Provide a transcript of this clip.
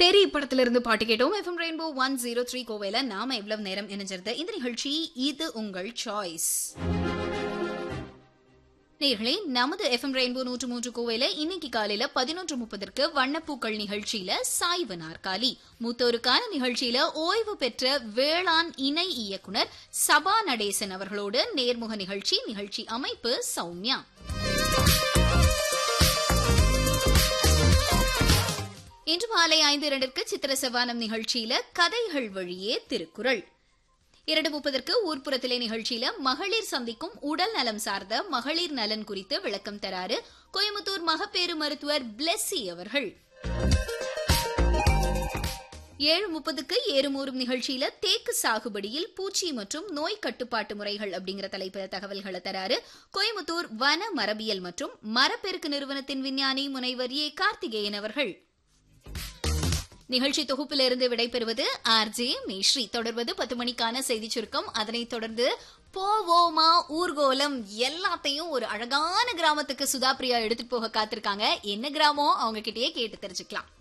மேரி படத்துல இருந்து பாட்டு கேட்டோம் FM Rainbow one zero three கோவையில நாம எவ்வளவு நேரம் இணைஞ்சிருந்த இந்த நிகழ்ச்சி இது உங்கள் சாய்ஸ் நேர்களே நமது எஃப்எம் ரெயின்போ நூற்று மூன்று கோவையில இன்னைக்கு காலையில பதினொன்று முப்பதற்கு வண்ணப்பூக்கள் நிகழ்ச்சியில சாய்வு நாற்காலி மூத்தோருக்கான நிகழ்ச்சியில ஓய்வு பெற்ற வேளாண் இணை இயக்குனர் சபா நடேசன் அவர்களோடு நேர்முக நிகழ்ச்சி நிகழ்ச்சி அமைப்பு சௌமியா இன்று மாலை ஐந்து இரண்டிற்கு சித்திர செவ்வானம் நிகழ்ச்சியில கதைகள் வழியே திருக்குறள் இரண்டு முப்பதற்கு ஊர்ப்புறத்திலே நிகழ்ச்சியில மகளிர் சந்திக்கும் உடல் நலம் சார்ந்த மகளிர் நலன் குறித்து விளக்கம் தராரு கோயம்புத்தூர் மகப்பேறு மருத்துவர் பிளெஸ்ஸி அவர்கள் ஏழு முப்பதுக்கு ஏறுமூறும் நிகழ்ச்சியில தேக்கு சாகுபடியில் பூச்சி மற்றும் நோய் கட்டுப்பாட்டு முறைகள் அப்படிங்கிற தலைப்பில் தகவல்களை தராரு கோயம்புத்தூர் வன மரபியல் மற்றும் மரப்பெருக்கு நிறுவனத்தின் விஞ்ஞானி முனைவர் ஏ கார்த்திகேயன் அவர்கள் நிகழ்ச்சி தொகுப்பிலிருந்து விடைபெறுவது ஆர் ஜே மேஸ்ரீ தொடர்வது பத்து மணிக்கான செய்தி சுருக்கம் அதனைத் தொடர்ந்து போவோமா ஊர்கோலம் எல்லாத்தையும் ஒரு அழகான கிராமத்துக்கு சுதா பிரியா எடுத்துட்டு போக காத்திருக்காங்க என்ன கிராமம் அவங்க கிட்டயே கேட்டு தெரிஞ்சுக்கலாம்